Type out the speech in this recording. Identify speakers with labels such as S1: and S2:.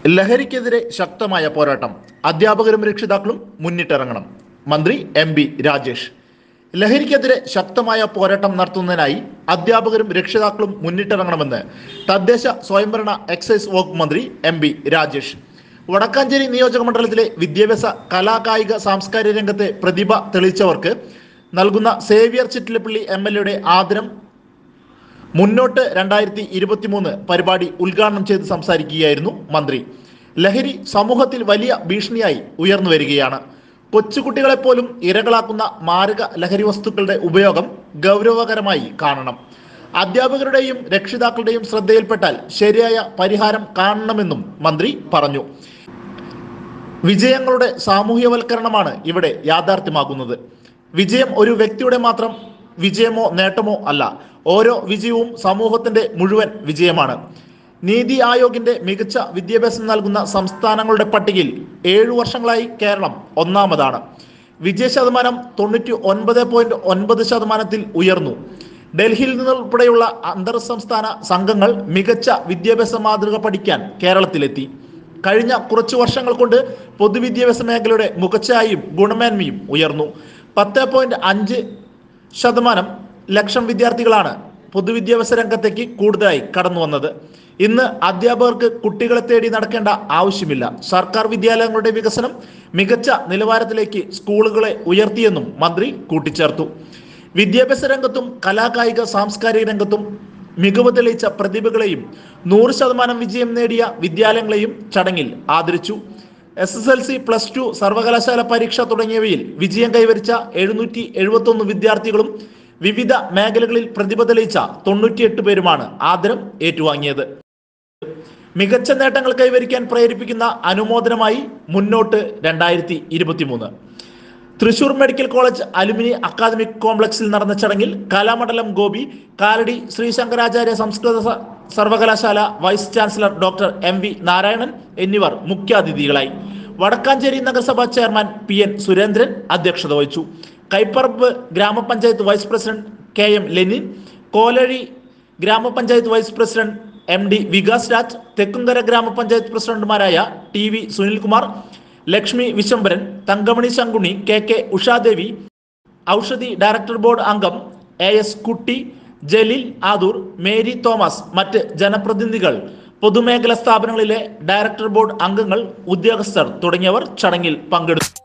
S1: ലഹരിക്കെതിരെ ശക്തമായ പോരാട്ടം അധ്യാപകരും രക്ഷിതാക്കളും മുന്നിട്ടിറങ്ങണം മന്ത്രി എം ബി രാജേഷ് ലഹരിക്കെതിരെ ശക്തമായ പോരാട്ടം നടത്തുന്നതിനായി അധ്യാപകരും രക്ഷിതാക്കളും മുന്നിട്ടിറങ്ങണമെന്ന് തദ്ദേശ സ്വയംഭരണ എക്സൈസ് വകുപ്പ് മന്ത്രി എം ബി രാജേഷ് വടക്കാഞ്ചേരി നിയോജക മണ്ഡലത്തിലെ വിദ്യാഭ്യാസ കലാകായിക സാംസ്കാരിക രംഗത്തെ പ്രതിഭ തെളിയിച്ചവർക്ക് നൽകുന്ന സേവിയർ ചിറ്റിലപ്പള്ളി എം എൽ എയുടെ ആദരം മുന്നോട്ട് രണ്ടായിരത്തി ഇരുപത്തി മൂന്ന് പരിപാടി ഉദ്ഘാടനം ചെയ്ത് സംസാരിക്കുകയായിരുന്നു മന്ത്രി ലഹരി സമൂഹത്തിൽ വലിയ ഭീഷണിയായി ഉയർന്നു വരികയാണ് കൊച്ചുകുട്ടികളെപ്പോലും ഇരകളാക്കുന്ന മാരക ലഹരി വസ്തുക്കളുടെ ഉപയോഗം ഗൗരവകരമായി കാണണം അധ്യാപകരുടെയും രക്ഷിതാക്കളുടെയും ശ്രദ്ധയിൽപ്പെട്ടാൽ ശരിയായ പരിഹാരം കാണണമെന്നും മന്ത്രി പറഞ്ഞു വിജയങ്ങളുടെ സാമൂഹ്യവൽക്കരണമാണ് ഇവിടെ യാഥാർത്ഥ്യമാകുന്നത് വിജയം ഒരു വ്യക്തിയുടെ മാത്രം വിജയമോ നേട്ടമോ അല്ല ഓരോ വിജയവും സമൂഹത്തിന്റെ മുഴുവൻ വിജയമാണ് നീതി ആയോഗിന്റെ മികച്ച വിദ്യാഭ്യാസം നൽകുന്ന സംസ്ഥാനങ്ങളുടെ പട്ടികയിൽ ഏഴു വർഷങ്ങളായി കേരളം ഒന്നാമതാണ് വിജയ ശതമാനം തൊണ്ണൂറ്റി ഒൻപത് പോയിന്റ് ഒൻപത് ശതമാനത്തിൽ ഉയർന്നു ഡൽഹിയിൽ നിന്നുൾപ്പെടെയുള്ള അന്തർ സംസ്ഥാന സംഘങ്ങൾ മികച്ച വിദ്യാഭ്യാസ മാതൃക പഠിക്കാൻ കേരളത്തിലെത്തി കഴിഞ്ഞ കുറച്ചു വർഷങ്ങൾ കൊണ്ട് പൊതുവിദ്യാഭ്യാസ മേഖലയുടെ മുഖച്ഛായയും ഗുണമേന്മയും ഉയർന്നു പത്ത് പോയിന്റ് അഞ്ച് ശതമാനം ലക്ഷം വിദ്യാർത്ഥികളാണ് പൊതുവിദ്യാഭ്യാസ രംഗത്തേക്ക് കൂടുതലായി കടന്നു വന്നത് ഇന്ന് അധ്യാപകർക്ക് കുട്ടികളെ തേടി നടക്കേണ്ട ആവശ്യമില്ല സർക്കാർ വിദ്യാലയങ്ങളുടെ വികസനം മികച്ച നിലവാരത്തിലേക്ക് സ്കൂളുകളെ ഉയർത്തിയെന്നും മന്ത്രി കൂട്ടിച്ചേർത്തു വിദ്യാഭ്യാസ രംഗത്തും കലാകായിക സാംസ്കാരിക രംഗത്തും മികവ് തെളിയിച്ച പ്രതിഭകളെയും നൂറ് ശതമാനം വിജയം നേടിയ വിദ്യാലയങ്ങളെയും ചടങ്ങിൽ ആദരിച്ചു S S L C plus two സർവകലാശാല പരീക്ഷ തുടങ്ങിയവയിൽ വിജയം കൈവരിച്ച എഴുന്നൂറ്റി എഴുപത്തൊന്ന് വിദ്യാർത്ഥികളും വിവിധ മേഖലകളിൽ പ്രതിഭ തെളിയിച്ച തൊണ്ണൂറ്റിയെട്ട് പേരുമാണ് ആദരം ഏറ്റുവാങ്ങിയത് മികച്ച നേട്ടങ്ങൾ കൈവരിക്കാൻ പ്രേരിപ്പിക്കുന്ന അനുമോദനമായി മുന്നോട്ട് രണ്ടായിരത്തി ഇരുപത്തിമൂന്ന് Thrissur medical college alumni academic കോംപ്ലക്സിൽ നടന്ന ചടങ്ങിൽ കലാമണ്ഡലം ഗോപി കാലടി ശ്രീ ശങ്കരാചാര്യ സംസ്കൃത സ- സർവകലാശാല vice chancellor doctor M V Narayanan എന്നിവർ മുഖ്യാതിഥികളായി വടക്കാഞ്ചേരി നഗരസഭാ ചെയർമാൻ പി എൻ സുരേന്ദ്രൻ അധ്യക്ഷത വഹിച്ചു കൈപ്പറമ്പ് ഗ്രാമപഞ്ചായത്ത് vice president K M Lenin Kolazhy ഗ്രാമപഞ്ചായത്ത് vice president M D Vikas Raj Thekkumkara ഗ്രാമപഞ്ചായത്ത് പ്രസിഡന്റുമാരായ T V Sunilkumar Lakshmi Vishambaran Thankamani Shankuni K K Ushadevi Oushadhi director board അംഗം A S Kutty Jaleel Adoor Mary Thomas മറ്റ് ജനപ്രതിനിധികൾ പൊതുമേഖലാ സ്ഥാപനങ്ങളിലെ ഡയറക്ടർ ബോർഡ് അംഗങ്ങൾ ഉദ്യോഗസ്ഥർ തുടങ്ങിയവർ ചടങ്ങിൽ പങ്കെടുത്തു